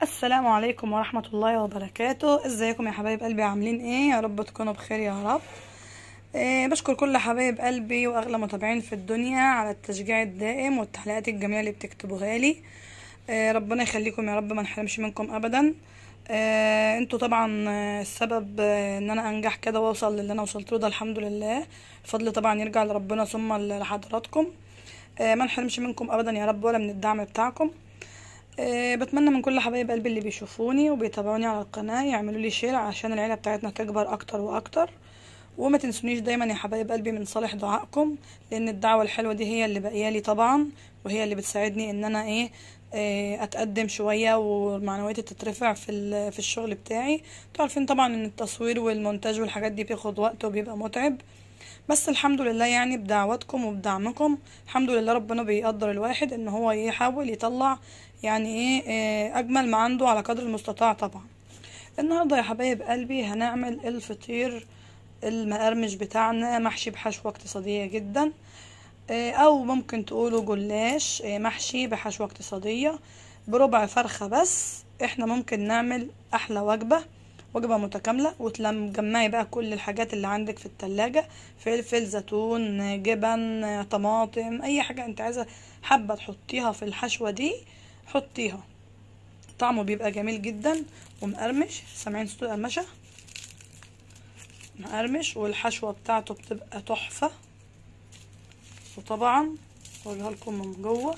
السلام عليكم ورحمة الله وبركاته ازيكم يا حبايب قلبي عاملين ايه يا رب تكونوا بخير يا رب إيه بشكر كل حبايب قلبي واغلى متابعين في الدنيا على التشجيع الدائم والتعليقات الجميلة اللي بتكتبوها لي إيه ربنا يخليكم يا رب ما نحرمش منكم ابدا إيه انتوا طبعا آه، السبب آه، ان انا انجح كده واوصل للي انا وصلت له ده الحمد لله الفضل طبعا يرجع لربنا ثم لحضراتكم آه، ما نحرمش منكم ابدا يا رب ولا من الدعم بتاعكم آه، بتمنى من كل حبايب قلبي اللي بيشوفوني وبيتابعوني على القناة يعملوا لي شير عشان العيلة بتاعتنا تكبر اكتر واكتر وما تنسونيش دايما يا حبايب قلبي من صالح دعائكم لان الدعوة الحلوة دي هي اللي باقيالي طبعا وهي اللي بتساعدني ان انا ايه آه، اتقدم شوية ومعنوياتي تترفع في ال- في الشغل بتاعي انتوا عارفين طبعا ان التصوير والمونتاج والحاجات دي بياخد وقت وبيبقى متعب بس الحمد لله يعني بدعواتكم وبدعمكم الحمد لله ربنا بيقدر الواحد ان هو يحاول يطلع يعني ايه آه، اجمل ما عنده على قدر المستطاع طبعا النهارده يا حبايب قلبي هنعمل الفطير المقرمش بتاعنا محشي بحشوة اقتصادية جدا آه، او ممكن تقولوا جلاش آه، محشي بحشوة اقتصادية بربع فرخة بس احنا ممكن نعمل احلى وجبة وجبة متكاملة وتجمعي بقى كل الحاجات اللي عندك في التلاجة فلفل زيتون آه، جبن آه، طماطم اي حاجة انت عايزة حابة تحطيها في الحشوة دي حطيها طعمه بيبقى جميل جدا ومقرمش سامعين صوت القرمشة مقرمش والحشوة بتاعته بتبقى تحفة وطبعا اوريها لكم من جوه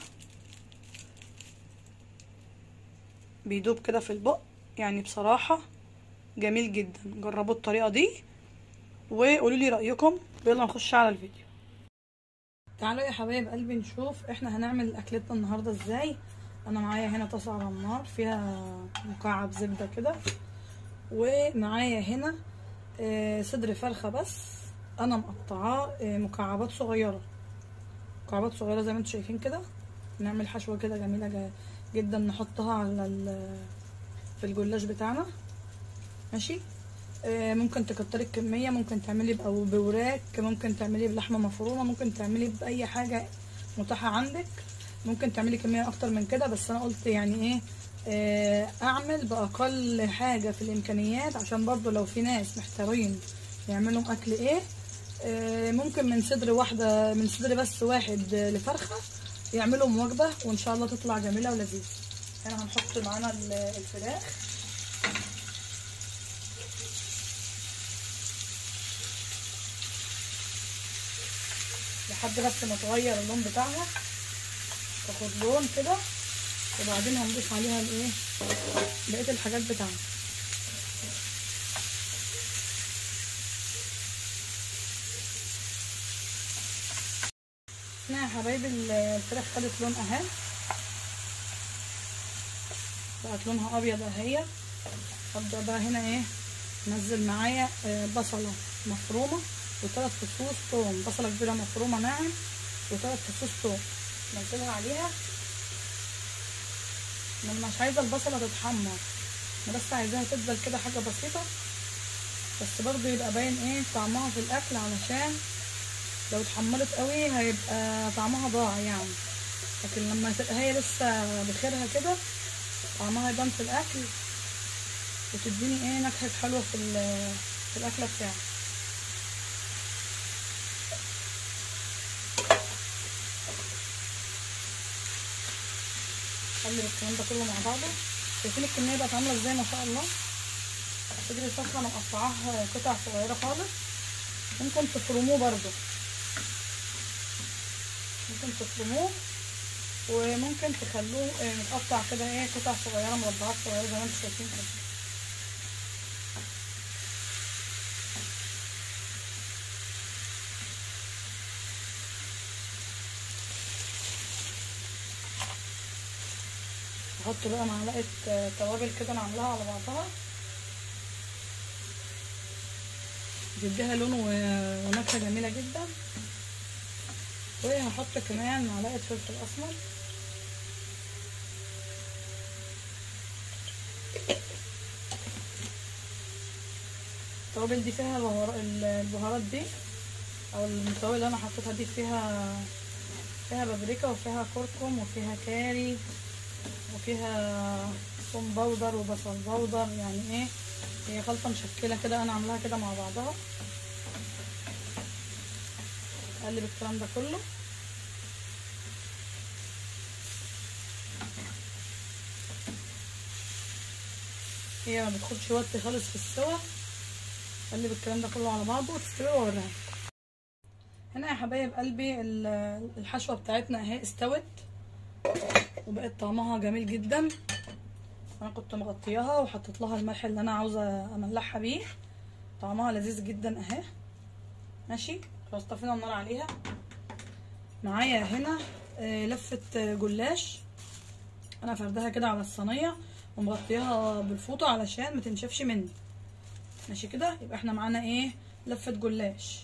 بيدوب كده في البق يعني بصراحة جميل جدا جربوا الطريقة دي وقولوا لي رأيكم يلا نخش على الفيديو تعالوا يا حبايب قلبي نشوف احنا هنعمل اكلتنا النهارده ازاي انا معايا هنا طاسه على النار فيها مكعب زبده كده ومعايا هنا آه، صدر فرخه بس انا مقطعاه آه، مكعبات صغيره مكعبات صغيره زي ما انتم شايفين كده نعمل حشوه كده جميله جا- جدا نحطها على ال- في الجلاش بتاعنا ماشي آه، ممكن تكتري الكمية ممكن تعملي ب- أو بوراك ممكن تعملي بلحمة مفرومة ممكن تعملي بأي حاجة متاحة عندك ممكن تعملي كمية أكتر من كده بس أنا قلت يعني إيه آه، أعمل بأقل حاجة في الإمكانيات عشان برضو لو في ناس محتارين يعملوا أكل إيه آه، ممكن من صدر واحدة من صدر بس واحد آه، لفرخة يعملوا وجبة وإن شاء الله تطلع جميلة ولذيذة هنا هنحط معانا ال- الفراخ لحد بس ما تغير اللون بتاعها تاخد لون كده وبعدين هنضيف عليها الايه بقيه الحاجات بتاعنا هنا يا حبايبي ال- الفراخ خدت لون اهي بقت لونها ابيض اهي ابدا بقى هنا ايه نزل معايا آه، بصله مفرومه وثلاث فصوص توم بصله كبيره مفرومه ناعم وثلاث فصوص توم نزلها عليها انا مش عايزه البصله تتحمر انا بس عايزاها تفضل كده حاجه بسيطه بس برضو يبقى باين ايه طعمها في الاكل علشان لو اتحمرت قوي هيبقى طعمها ضاع يعني لكن لما تبقى هي لسه بخيرها كده طعمها يبان في الاكل وتديني ايه نكهه حلوه في ال- في الاكله بتاعتي قلب الكلام ده كله مع بعضه شايفين الكميه بقت عامله ازاي ما شاء الله صدر الفرخه انا مقطعاه قطع صغيره خالص ممكن تفرموه برضو ممكن تفرموه وممكن تخلوه آه، متقطع كده ايه قطع صغيره مربعات صغيره زي ما انتم شايفين كده احط بقى معلقه آه، توابل كده انا عاملاها على بعضها بيديها لون و- ونكهه جميله جدا وهحط كمان معلقه فلفل اسمر التوابل دي فيها بهار- ال- البهارات دي او التوابل اللي انا حطيتها دي فيها فيها بابريكا وفيها كركم وفيها كاري وفيها ثوم بودر وبصل بودر يعني ايه هي خلطة مشكلة كده انا عاملاها كده مع بعضها اقلب الكلام ده كله هي ما بتاخدش وقت خالص في السوا اقلب الكلام ده كله على بعضه وتستوي واوريها هنا يا حبايب قلبي ال- الحشوه بتاعتنا اهي استوت وبقت طعمها جميل جدا انا كنت مغطياها وحطيت لها الملح اللي انا عاوزه املحها بيه طعمها لذيذ جدا اهي ماشي خلاص طفينا النار عليها معايا هنا آه، لفه آه، جلاش انا فردها كده على الصينيه ومغطياها بالفوطه علشان ما تنشفش مني ماشي كده يبقى احنا معانا ايه لفه جلاش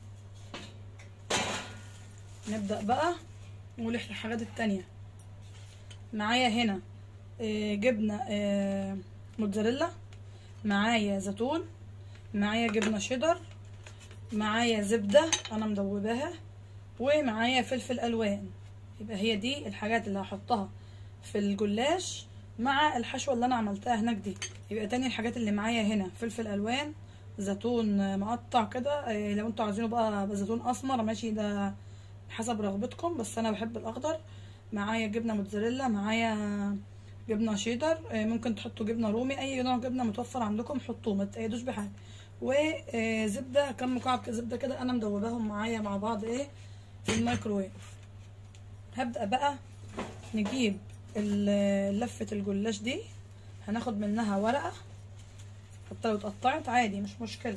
نبدا بقى نقول احنا الحاجات التانية معايا هنا آه، جبنه آه، موتزاريلا معايا زيتون معايا جبنه شيدر معايا زبده انا مدوباها ومعايا فلفل الوان يبقى هي دي الحاجات اللي هحطها في الجلاش مع الحشوه اللي انا عملتها هناك دي يبقى تاني الحاجات اللي معايا هنا فلفل الوان زيتون مقطع كده آه، لو انتوا عايزينه بقى بزيتون اسمر ماشي ده حسب رغبتكم بس انا بحب الاخضر معايا جبنه موتزاريلا معايا جبنه شيدر آه، ممكن تحطوا جبنه رومي اي نوع جبنه متوفر عندكم حطوه ما تقيدوش بحاجه وزبده كم مكعب زبده كده انا مدوباهم معايا مع بعض ايه في الميكروويف هبدا بقى نجيب ال- لفه الجلاش دي هناخد منها ورقه حتى لو اتقطعت عادي مش مشكله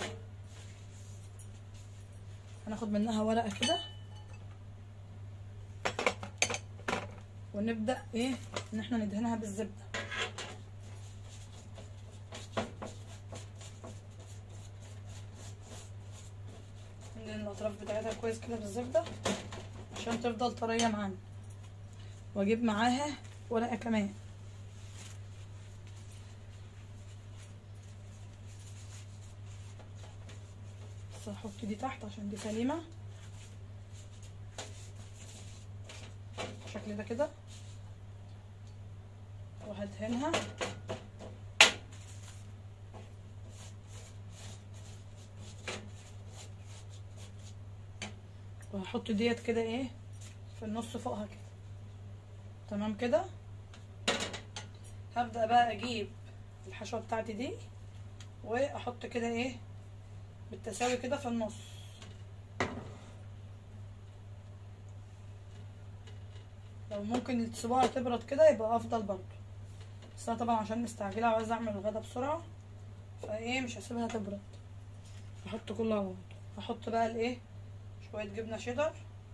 هناخد منها ورقه كده ونبدا ايه ان احنا ندهنها بالزبده ندهن الاطراف بتاعتها كويس كده بالزبده عشان تفضل طريه معانا واجيب معاها ورقه كمان بس هحط دي تحت عشان دي سليمه بالشكل ده كده وهدهنها وهحط ديت كده ايه في النص فوقها كده تمام كده هبدأ بقى اجيب الحشوة بتاعتي دي واحط كده ايه بالتساوي كده في النص لو ممكن تسيبوها تبرد كده يبقى افضل برضو بس انا طبعا عشان مستعجله وعايزه اعمل الغدا بسرعه فايه مش هسيبها تبرد هحط كله على بعض هحط بقى الايه شويه جبنه شيدر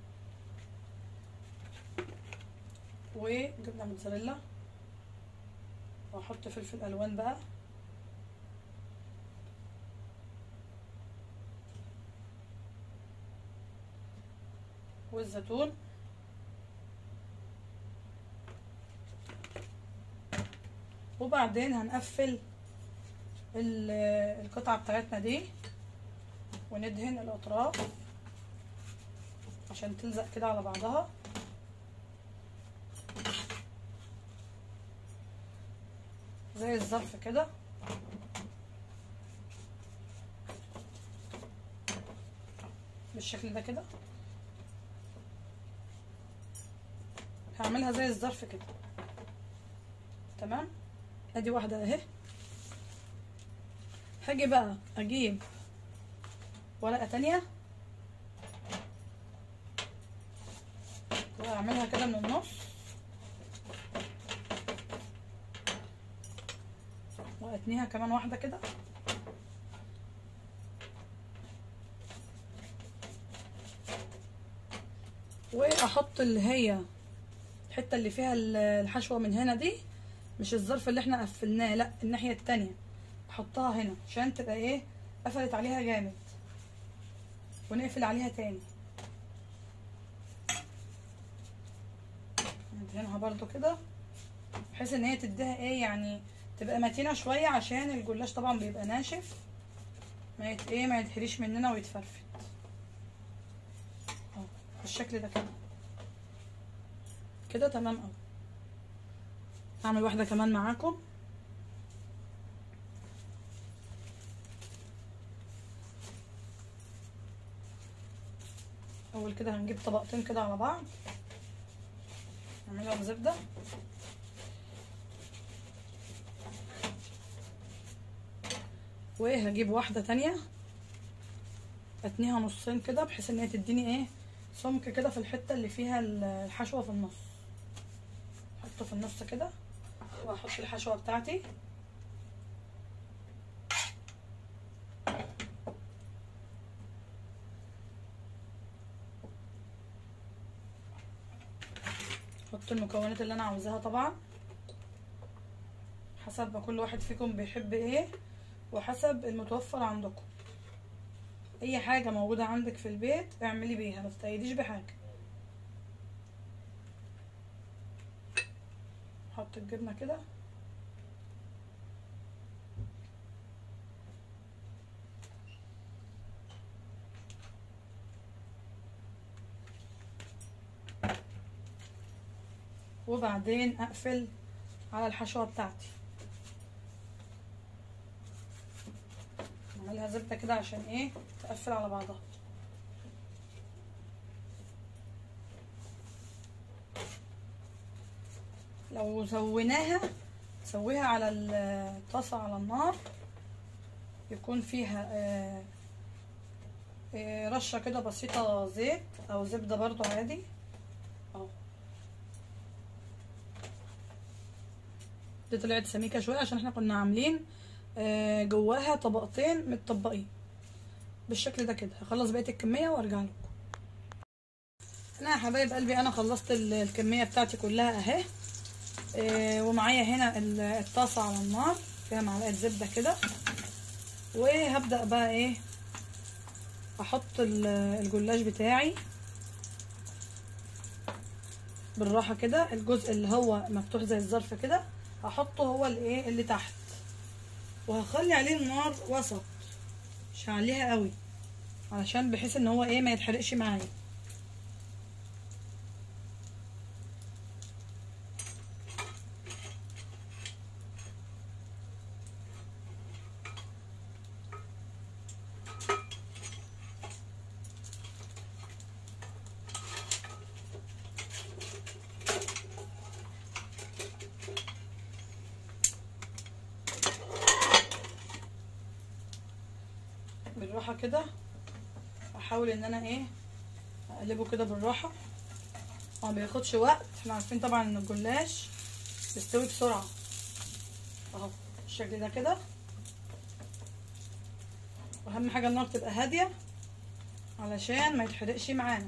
وجبنه موتزاريلا واحط فلفل الوان بقى والزيتون وبعدين هنقفل ال- القطعة بتاعتنا دي وندهن الأطراف عشان تلزق كده على بعضها زي الظرف كده بالشكل ده كده هعملها زي الظرف كده تمام ادي واحده اهي هاجي بقى اجيب ورقه تانية واعملها كده من النص واتنيها كمان واحده كده واحط اللي هي الحته اللي فيها الحشوه من هنا دي مش الظرف اللي احنا قفلناه لا الناحيه التانية احطها هنا عشان تبقى ايه قفلت عليها جامد ونقفل عليها تاني ندهنها برضو كده بحيث ان هي تديها ايه يعني تبقى متينه شويه عشان الجلاش طبعا بيبقى ناشف ما يت ايه ما يتهريش مننا ويتفرفت اهو بالشكل ده كده كده تمام قوي هعمل واحده كمان معاكم اول كده هنجيب طبقتين كده على بعض نعملهم زبده وهجيب واحده تانية اتنيها نصين كده بحيث ان هي تديني ايه سمك كده في الحته اللي فيها الحشوه في النص احطه في النص كده واحط الحشوه بتاعتي احط المكونات اللي انا عاوزاها طبعا حسب ما كل واحد فيكم بيحب ايه وحسب المتوفر عندكم اي حاجه موجوده عندك في البيت اعملي بيها ما تتأيديش بحاجه احط الجبنه كده وبعدين اقفل على الحشوه بتاعتي اعملها زبده كده عشان ايه تقفل على بعضها لو سويناها سويها على الطاسه على النار يكون فيها آه آه رشه كده بسيطه زيت او زبده برضو عادي اهو دي طلعت سميكه شويه عشان احنا كنا عاملين آه جواها طبقتين متطبقين بالشكل ده كده هخلص بقيه الكميه وارجع لكم انا يا حبايب قلبي انا خلصت الكميه بتاعتي كلها اهي آه ومعايا هنا الطاسه على النار فيها معلقه زبده كده وهبدا بقى ايه احط الجلاش بتاعي بالراحه كده الجزء اللي هو مفتوح زي الظرف كده هحطه هو الايه اللي تحت وهخلي عليه النار وسط مش هعليها قوي علشان بحيث ان هو ايه ما يتحرقش معايا بالراحه كده احاول ان انا ايه اقلبه كده بالراحه ما بياخدش وقت احنا عارفين طبعا ان الجلاش بيستوي بسرعه اهو بالشكل ده كده واهم حاجه النار تبقى هاديه علشان ما يتحرقش معانا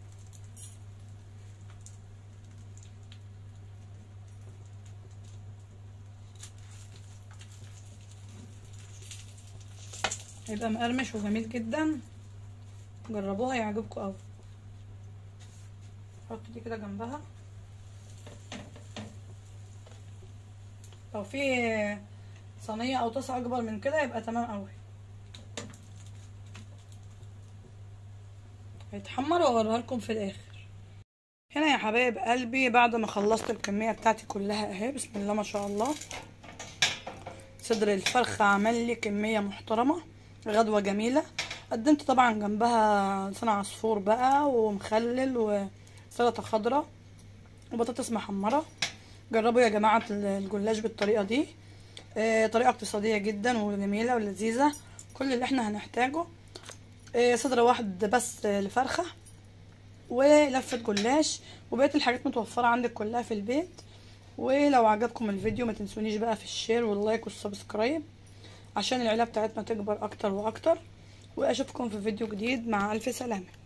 هيبقى مقرمش وجميل جدا جربوها يعجبكم قوي حط دي كده جنبها لو في صينيه او طاسه اكبر من كده يبقى تمام قوي هيتحمر واوريها لكم في الاخر هنا يا حبايب قلبي بعد ما خلصت الكميه بتاعتي كلها اهي بسم الله ما شاء الله صدر الفرخه عمل لي كميه محترمه غدوه جميله قدمت طبعا جنبها لسان عصفور بقى ومخلل وسلطه خضراء وبطاطس محمره جربوا يا جماعه الجلاش بالطريقه دي آه طريقه اقتصاديه جدا وجميله ولذيذه كل اللي احنا هنحتاجه آه صدر واحد بس لفرخه ولفه جلاش وبقيه الحاجات متوفره عندك كلها في البيت ولو عجبكم الفيديو ما تنسونيش بقى في الشير واللايك والسبسكرايب عشان العيله بتاعتنا تكبر اكتر واكتر واشوفكم في فيديو جديد مع الف سلامه